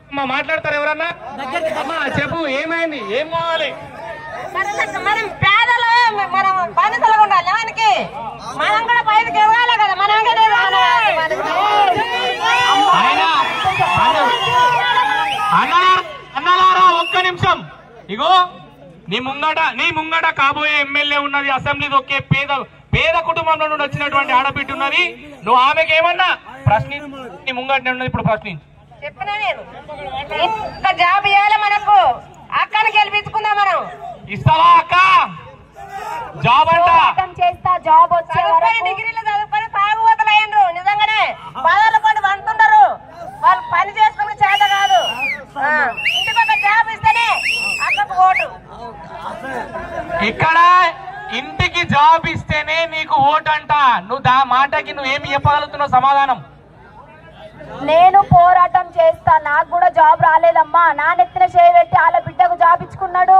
అమ్మా మాట్లాడతారు ఎవరన్నా అమ్మా చెప్పు ఏమైంది ఏం కావాలి మనం పేదలు మనం బాధితులుగా ఉండాలి మనకి మనం కూడా పైకి ఎదగాలి కదా మనం కూడా ఎదగాలి. ఆయన అన్నలారా అన్నలారా ఒక్క నిమిషం ఇగో నీ ముంగట నీ ముంగట కాబోయే ఎమ్మెల్యే ఉన్నది అసెంబ్లీది ఒకే పేద పేద కుటుంబంలో నుండి వచ్చినటువంటి ఆడబిడ్డ ఉన్నది నువ్వు ఆమెకి ఏమన్నా ప్రశ్ని నీ ముంగట ఉన్నది ఇప్పుడు ప్రశ్నించు చెప్పినా నేను ఇంత జాబ్ ఇవ్వాలి మనకు అక్కడికి గెలిపించుకుందాం మనం ఇస్తావా అక్క జాబ్ అంట పోరాటం చేస్తా జాబ్ వచ్చే చదువుకొని వరకు డిగ్రీలు చదువుకొని తాగుబోతులు అయ్యిండ్రు నిజంగానే బాధలు పడి వంటుంటారు వాళ్ళు పని చేసుకుని చేత కాదు ఆ, ఇంటికి ఒక జాబ్ ఇస్తేనే అక్కకు ఓటు ఇక్కడ ఇంటికి జాబ్ ఇస్తేనే నీకు ఓటు అంట నువ్వు దా మాటకి నువ్వు ఏమి చెప్పగలుగుతున్నావు సమాధానం నేను పోరాటం చేస్తా నాకు కూడా జాబ్ రాలేదమ్మా నా నెత్తిన చేయి పెట్టి వాళ్ళ బిడ్డకు జాబ్ ఇచ్చుకున్నాడు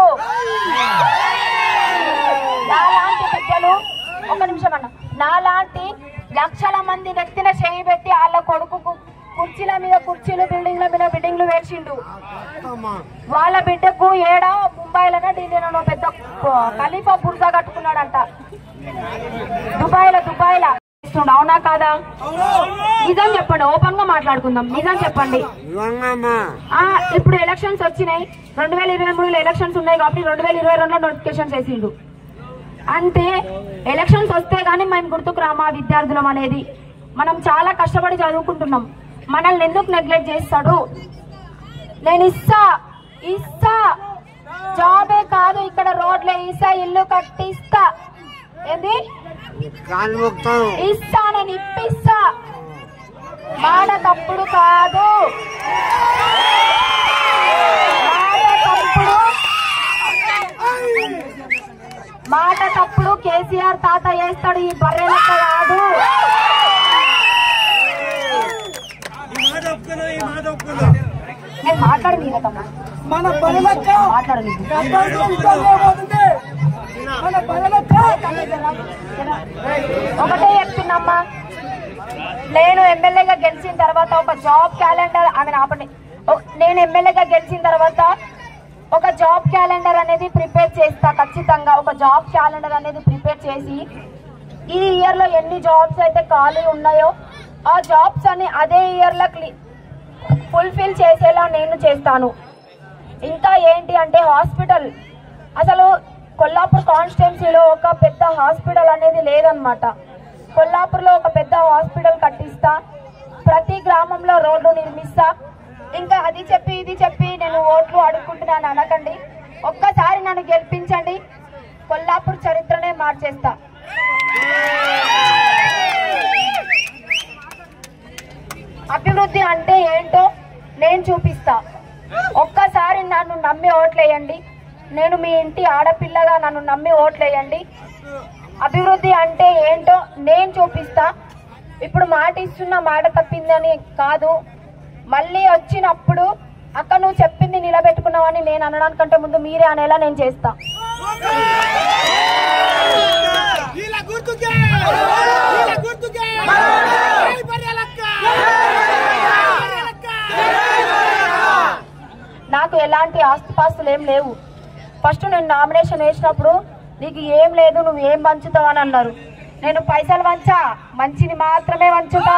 నాలాంటి బిడ్డలు ఒక నిమిషం అన్న నాలాంటి లక్షల మంది నెత్తిన చేయి పెట్టి వాళ్ళ కొడుకుకు కుర్చీల మీద కుర్చీలు బిల్డింగ్ల మీద బిల్డింగ్లు వేసిండు వాళ్ళ బిడ్డకు ఏడా ముంబైలోనే ఢిల్లీలోనో పెద్ద ఖలీఫా బుర్జా కట్టుకున్నాడంట దుబాయ్లో దుబాయ్లో ఇస్తుండు, అవునా కాదా నిజం చెప్పండి ఓపెన్ గా మాట్లాడుకుందాం నిజం చెప్పండి ఆ ఇప్పుడు ఎలక్షన్స్ వచ్చినాయి రెండు వేల ఇరవై మూడులో ఎలక్షన్స్ ఉన్నాయి కాబట్టి రెండు వేల ఇరవై రెండులో నోటిఫికేషన్స్ వేసిండు అంటే ఎలక్షన్స్ వస్తే గానీ మేము గుర్తుకు రామా విద్యార్థులం అనేది మనం చాలా కష్టపడి చదువుకుంటున్నాం మనల్ని ఎందుకు నెగ్లెక్ట్ చేస్తాడు నేను ఇస్తా ఇస్తా జాబే కాదు ఇక్కడ రోడ్లే ఇస్తా ఇల్లు కట్టిస్తా ఏంది ఇస్తా నేను ఇప్పిస్తా మాట తప్పుడు కాదు మాట తప్పుడు మాట తప్పుడు కేసీఆర్ తాత వేస్తాడు ఈ బర్రె లెక్క కాదు నేను మాట్లాడని తమ్ముడు మన పనులక్క మాట్లాడని మన పనులక్క ఒకటే చెప్తున్నమ్మా నేను ఎమ్మెల్యేగా గెలిచిన తర్వాత ఒక జాబ్ క్యాలెండర్ ఆమె ఆపండి ఓ- నేను ఎమ్మెల్యేగా గెలిచిన తర్వాత ఒక జాబ్ క్యాలెండర్ అనేది ప్రిపేర్ చేస్తా ఖచ్చితంగా ఒక జాబ్ క్యాలెండర్ అనేది ప్రిపేర్ చేసి ఈ ఇయర్ లో ఎన్ని జాబ్స్ అయితే ఖాళీ ఉన్నాయో ఆ జాబ్స్ అన్ని అదే ఇయర్ లో ఫుల్ఫిల్ చేసేలా నేను చేస్తాను ఇంకా ఏంటి అంటే హాస్పిటల్ అసలు కొల్లాపూర్ కాన్స్టిట్యున్సీలో ఒక పెద్ద హాస్పిటల్ అనేది లేదనమాట కొల్లాపూర్లో ఒక పెద్ద హాస్పిటల్ కట్టిస్తా ప్రతి గ్రామంలో రోడ్లు నిర్మిస్తా ఇంకా అది చెప్పి ఇది చెప్పి నేను ఓట్లు అడుక్కుంటున్నాను అనకండి ఒక్కసారి నన్ను గెలిపించండి కొల్లాపూర్ చరిత్రనే మార్చేస్తా అభివృద్ధి అంటే ఏంటో నేను చూపిస్తా ఒక్కసారి నన్ను నమ్మి ఓట్లేయండి నేను మీ ఇంటి ఆడపిల్లగా నన్ను నమ్మి ఓట్లేయండి అభివృద్ధి అంటే ఏంటో నేను చూపిస్తా ఇప్పుడు మాట ఇస్తున్న మాట తప్పిందని కాదు మళ్ళీ వచ్చినప్పుడు అక్క నువ్వు చెప్పింది నిలబెట్టుకున్నావని నేను అనడానికంటే ముందు మీరే అనేలా నేను చేస్తా ఇలా గుర్తుకే ఇలా గుర్తుకే జై బర్రెలక్క బర్రెలక్క నాకు ఎలాంటి ఆస్తిపాస్తులు ఏం లేవు ఫస్ట్ నేను నామినేషన్ వేసినప్పుడు నీకు ఏం లేదు నువ్వు ఏం పంచుతావు అని అన్నారు నేను పైసలు వంచా మంచిని మాత్రమే వంచుతా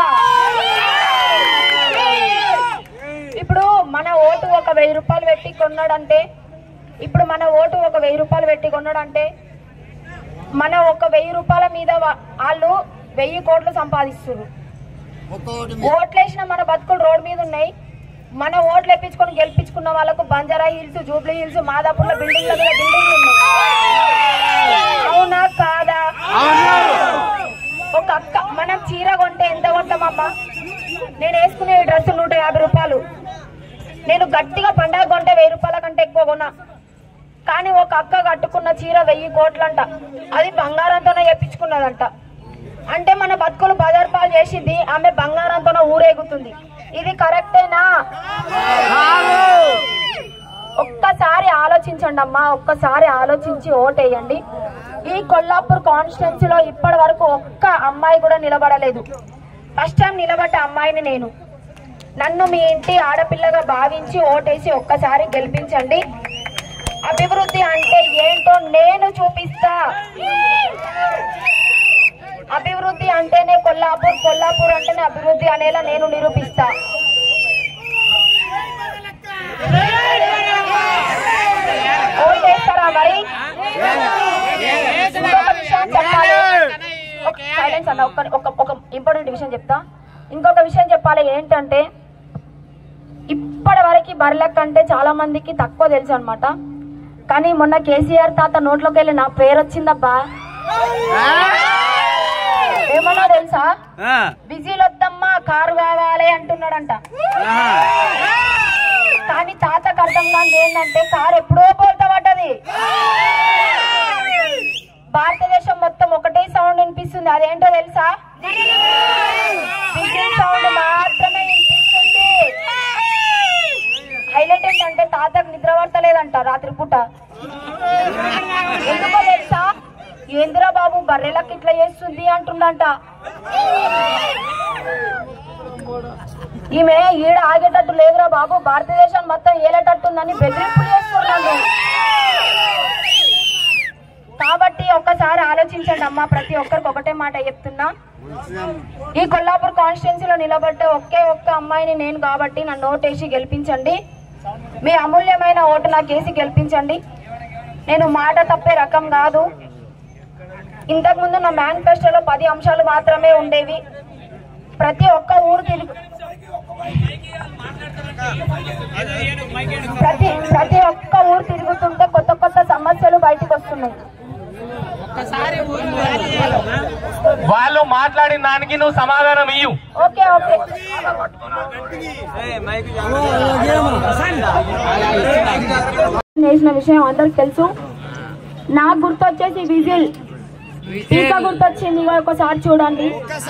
ఇప్పుడు మన ఓటు ఒక వెయ్యి రూపాయలు పెట్టి కొన్నాడంటే ఇప్పుడు మన ఓటు ఒక వెయ్యి రూపాయలు పెట్టి కొన్నాడంటే మన ఒక వెయ్యి రూపాయల మీద వా- వాళ్ళు వెయ్యి కోట్లు సంపాదిస్తున్నారు ఓట్లేసిన మన బతుకులు రోడ్ మీద ఉన్నాయి మన ఓట్లు ఎప్పించుకొని గెలిపించుకున్న వాళ్ళకు బంజారా హిల్స్ జూబ్లీ హిల్స్ మాదాపూర్లో బిల్డింగ్ల మీద బిల్డింగ్లు ఉన్నాయి అవునా కాదా ఒక అక్క మనం చీర కొంటే ఎంత కొంటామమ్మా నేను వేసుకునే డ్రెస్ నూట యాభై రూపాయలు నేను గట్టిగా పండగ కొంటే వెయ్యి రూపాయల కంటే ఎక్కువ కొన్నా కానీ ఒక అక్క కట్టుకున్న చీర వెయ్యి కోట్లంట అది బంగారంతోనే చెప్పించుకున్నదంట అంటే మన బతుకులు బజార్ పాలు చేసింది ఆమె బంగారంతోనే ఊరేగుతుంది ఇది కరెక్టేనా ఒక్కసారి ఆలోచించండి అమ్మా ఒక్కసారి ఆలోచించి ఓటేయండి ఈ కొల్లాపూర్ కాన్స్టిట్యున్సీలో ఇప్పటి వరకు ఒక్క అమ్మాయి కూడా నిలబడలేదు ఫస్ట్ టైం నిలబడ్డ అమ్మాయిని నేను నన్ను మీ ఇంటి ఆడపిల్లగా భావించి ఓటేసి ఒక్కసారి గెలిపించండి అభివృద్ధి అంటే ఏంటో నేను చూపిస్తా అభివృద్ధి అంటేనే కొల్లాపూర్ కొల్లాపూర్ అంటేనే అభివృద్ధి అనేలా నేను నిరూపిస్తా ఓట్ వేస్తారా మరి ఇంకొక విషయం చెప్పాలి సైలెన్స్ అన్న ఒక్క ఒక ఒక ఇంపార్టెంట్ విషయం చెప్తా ఇంకొక విషయం చెప్పాలి ఏంటంటే ఇప్పటి వరకు బర్లెక్ అంటే చాలా మందికి తక్కువ తెలుసు అనమాట కానీ మొన్న కేసీఆర్ తాత నోట్లోకి వెళ్ళి నా పేరు వచ్చిందబ్బా ఏమన్నా తెలుసా బిజీలు వద్దమ్మా కారు కావాలి అంటున్నాడంట కానీ తాతకు అర్థం కాని ఏంటంటే కారు ఎప్పుడో పోల్తా పడ్డది భారతదేశం మొత్తం ఒకటే సౌండ్ వినిపిస్తుంది అదేంటో తెలుసా విజిల్ సౌండ్ మాత్రమే వినిపిస్తుంది హైలైట్ ఏంటంటే తాతకు నిద్ర పడతలేదంట రాత్రి పూట ఎందుకో తెలుసా ఏందిరా బాబు బర్రెలకు ఇట్లా చేస్తుంది అంటుండంట ఈమె ఈడ ఆగేటట్టు లేదురా బాబు భారతదేశం మొత్తం ఏలేటట్టుందని బెదిరింపులు చేస్తున్నాను కాబట్టి ఒక్కసారి ఆలోచించండి అమ్మా ప్రతి ఒక్కరికి ఒకటే మాట చెప్తున్నా ఈ కొల్లాపూర్ కాన్స్టిట్యున్సీలో నిలబడ్డ ఒకే ఒక్క అమ్మాయిని నేను కాబట్టి నన్ను ఓటేసి గెలిపించండి మీ అమూల్యమైన ఓటు నాకు వేసి గెలిపించండి నేను మాట తప్పే రకం కాదు ఇంతకుముందు నా మేనిఫెస్టోలో పది అంశాలు మాత్రమే ఉండేవి ప్రతి ఒక్క ఊరు తిరుగు ప్రతి ప్రతి ఒక్క ఊరు తిరుగుతుంటే కొత్త కొత్త సమస్యలు బయటకు వస్తున్నాయి వాళ్ళు మాట్లాడిన దానికి నువ్వు సమాధానం ఇయ్యు ఓకే ఓకే చేసిన విషయం అందరికి తెలుసు నాకు గుర్తొచ్చేసి విజిల్ ఇంకా గుర్తొచ్చింది ఇక ఒకసారి చూడండి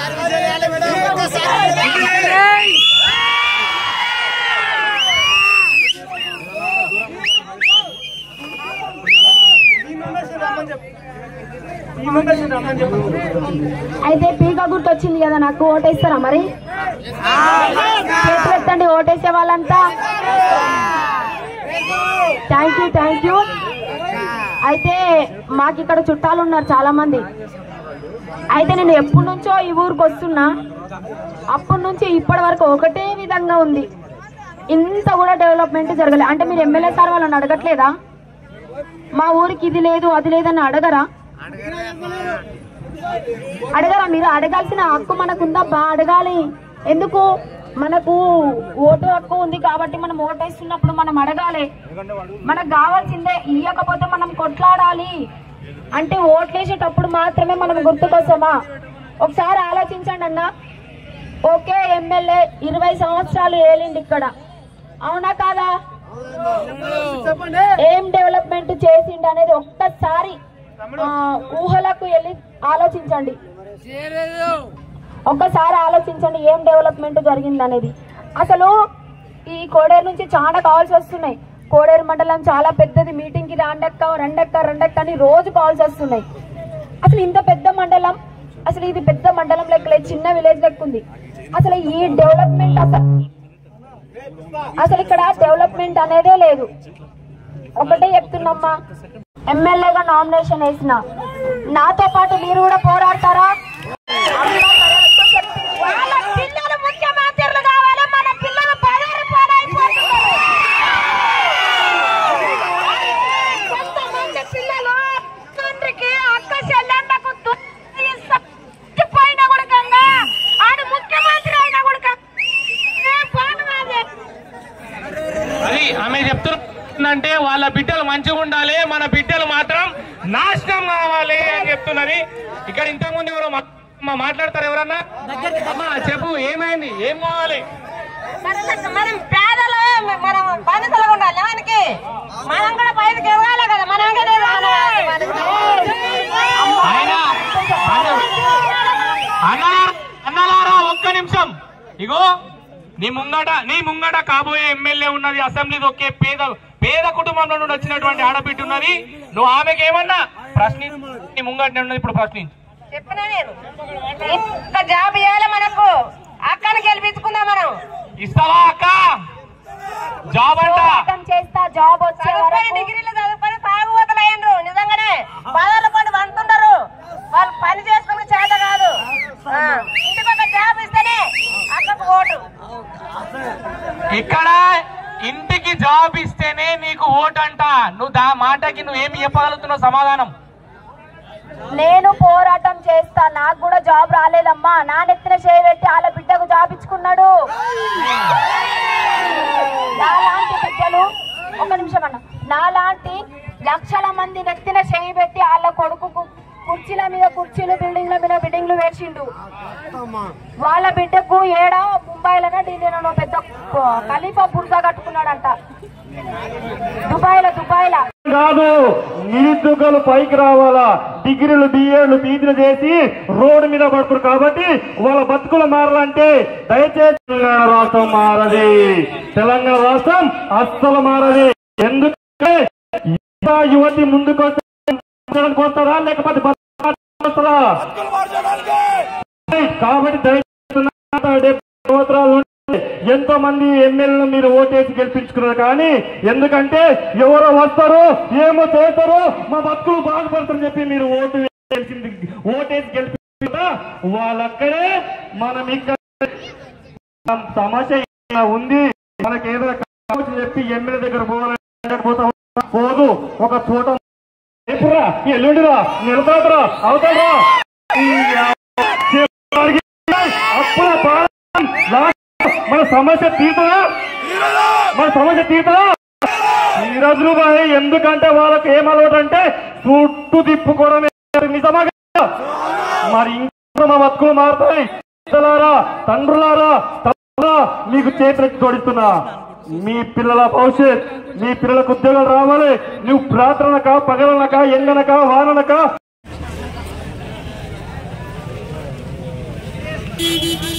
అయితే పీక గుర్తొచ్చింది కదా నాకు ఓటేస్తారా మరి చేతులు ఎత్తండి ఓటేసే వాళ్ళంతా థ్యాంక్ యూ థ్యాంక్ యూ అయితే మాకు ఇక్కడ చుట్టాలు ఉన్నారు చాలా మంది అయితే నేను ఎప్పటి నుంచో ఈ ఊరికి వస్తున్నా అప్పటి నుంచి ఇప్పటి వరకు ఒకటే విధంగా ఉంది ఇంత కూడా డెవలప్మెంట్ జరగలేదు అంటే మీరు ఎమ్మెల్యే సార్ వాళ్ళని అడగట్లేదా మా ఊరికి ఇది లేదు అది లేదని అడగరా అడగరా మీరు అడగాల్సిన హక్కు మనకు ఉందబ్బా అడగాలి ఎందుకు మనకు ఓటు హక్కు ఉంది కాబట్టి మనం ఓటేస్తున్నప్పుడు మనం అడగాలి మనకు కావాల్సిందే ఇయ్యకపోతే మనం కొట్లాడాలి అంటే ఓట్లేసేటప్పుడు మాత్రమే మనం గుర్తుకొస్తామా ఒకసారి ఆలోచించండి అన్న ఓకే ఎమ్మెల్యే ఇరవై సంవత్సరాలు ఏలిండి ఇక్కడ అవునా కాదా ఏం డెవలప్మెంట్ చేసిండు అనేది ఒక్కసారి ఆ, ఊహలకు వెళ్ళి ఆలోచించండి ఒక్కసారి ఆలోచించండి ఏం డెవలప్మెంట్ జరిగింది అనేది అసలు ఈ కోడేరు నుంచి చాలా కాల్స్ వస్తున్నాయి కోడేరు మండలం చాలా పెద్దది మీటింగ్ కి రాండక్క రెండక్క రెండక్క అని రోజు కాల్స్ వస్తున్నాయి అసలు ఇంత పెద్ద మండలం అసలు ఇది పెద్ద మండలం లెక్కలే చిన్న విలేజ్ లెక్క ఉంది అసలు ఈ డెవలప్మెంట్ అసలు అసలు ఇక్కడ డెవలప్మెంట్ అనేదే లేదు ఒకటే చెప్తున్నమ్మా ఎమ్మెల్యేగా నామినేషన్ వేసిన నాతో పాటు మీరు కూడా పోరాడతారా వాళ్ళ పిల్లలు ముఖ్యమంత్రులు కావాలి మన పిల్లలు పదహారు పాలైపోతున్నారు కొంతమంది పిల్లలు తండ్రికి అక్క చెల్లెళ్ళకు పోయిన కొడుకంగా ఆడు ముఖ్యమంత్రి అయిన కొడుక అది ఆమె చెప్తున్నంటే వాళ్ళ బిడ్డలు మంచిగా ఉండాలి మన బిడ్డలు మాత్రం నాశనం కావాలి అని చెప్తున్నది ఇక్కడ ఇంతకుముందు ఎవరో మా- మా మాట్లాడతారు ఎవరన్నా అమ్మా, చెప్పు ఏమైంది ఏం కావాలి మనం మనం పేదలు మనం బాధితులుగా ఉండాలి మనకి మనం కూడా పైకి ఎదగాలి కదా మనం కూడా ఎదగాలి. ఆయన అన్నలారా అన్నలారా ఒక్క నిమిషం ఇగో నీ ముంగట నీ ముంగట కాబోయే ఎమ్మెల్యే ఉన్నది అసెంబ్లీ ఒకే పేద పేద కుటుంబంలో నుండి వచ్చినటువంటి ఆడబిడ్డ ఉన్నది నువ్వు ఆమెకి ఏమన్నా ప్రశ్ని నీ ముంగట ఉన్నది ఇప్పుడు ప్రశ్నించు చెప్పినా నేను ఇంత జాబ్ ఇవ్వాలి మనకు అక్కని గెలిపించుకుందాం మనం ఇస్తావా అక్క జాబ్ అంట పోరాటం చేస్తా జాబ్ వచ్చే చదువుకొని వరకు డిగ్రీలు చదువుకొని తాగుబోతులయ్యారు నిజంగానే బాధల పడి వండుతున్నారు వాళ్ళు పని చేసుకుని చేత కాదు ఆ, ఇంటికి ఒక జాబ్ ఇస్తేనే అక్కకు ఓటు ఇక్కడ ఇంటికి జాబ్ ఇస్తేనే నీకు ఓటు అంట నువ్వు దా మాటకి నువ్వేమి చెప్పగలుగుతున్నావు సమాధానం నేను పోరాటం చేస్తా నాకు కూడా జాబ్ రాలేదమ్మా నా నెత్తిన చేయబెట్టి వాళ్ళ బిడ్డకు జాబ్ ఇచ్చుకున్నాడు నాలాంటి బిడ్డలు ఒక నిమిషం అన్న నాలాంటి లక్షల మంది నెత్తిన చేయి పెట్టి వాళ్ళ కొడుకుకు కుర్చీల మీద కుర్చీలు బిల్డింగ్ల మీద బిల్డింగ్లు వేసిండు వాళ్ళ బిడ్డకు ఏడా ముంబైలోనో ఢిల్లీలోనో పెద్ద ఖలీఫా బుర్జా కట్టుకున్నాడంట దుబాయ్లో దుబాయ్లో కాదు నిరుద్యోగాలు పైకి రావాలా డిగ్రీలు బిఏలు పీజీలు చేసి రోడ్డు మీద పడుతున్నారు కాబట్టి వాళ్ళ బతుకులు మారాలంటే దయచేసి తెలంగాణ రాష్ట్రం మారది తెలంగాణ రాష్ట్రం అస్సలు మారది ఎందుకంటే యువ యువతి ముందుకు వస్తారా లేకపోతే బతకడానికి వస్తారా కాబట్టి దయచేసి డెబ్బై సంవత్సరాలు ఉంటే ఎంతో మంది ఎమ్మెల్యేలు మీరు ఓటేసి గెలిపించుకున్నారు కానీ ఎందుకంటే ఎవరో వస్తారు ఏమో చేస్తారు మా బతుకులు బాగుపడతారని చెప్పి మీరు ఓటు వేసింది ఓటేసి గెలిపించారా వాళ్ళక్కడే మనం ఇక్కడ సమస్య ఇలా ఉంది మనకి ఏదైనా కావచ్చు చెప్పి ఎమ్మెల్యే దగ్గర పోవాలంటే పోతా పోదు ఒక చోట ఎప్పుడురా ఎల్లుండిరా నిలతాదురా అవుతారా అప్పుల పాలన లా- మన సమస్య తీరుతుందా మన సమస్య తీరుతుందా ఈ రోజులు బాయ్ ఎందుకంటే వాళ్ళకి ఏం అలవాటు అంటే చుట్టూ తిప్పుకోవడమే నిజమా కదా? మరి ఇంకా మా బతుకులు మారుతాయి పిల్లలారా తండ్రులారా తల్లులారా, మీకు చేతులకి జోడిస్తున్నా మీ పిల్లల భవిష్యత్ మీ పిల్లలకు ఉద్యోగాలు రావాలి నువ్వు ప్రార్థనక పగలనక ఎండనక వాననక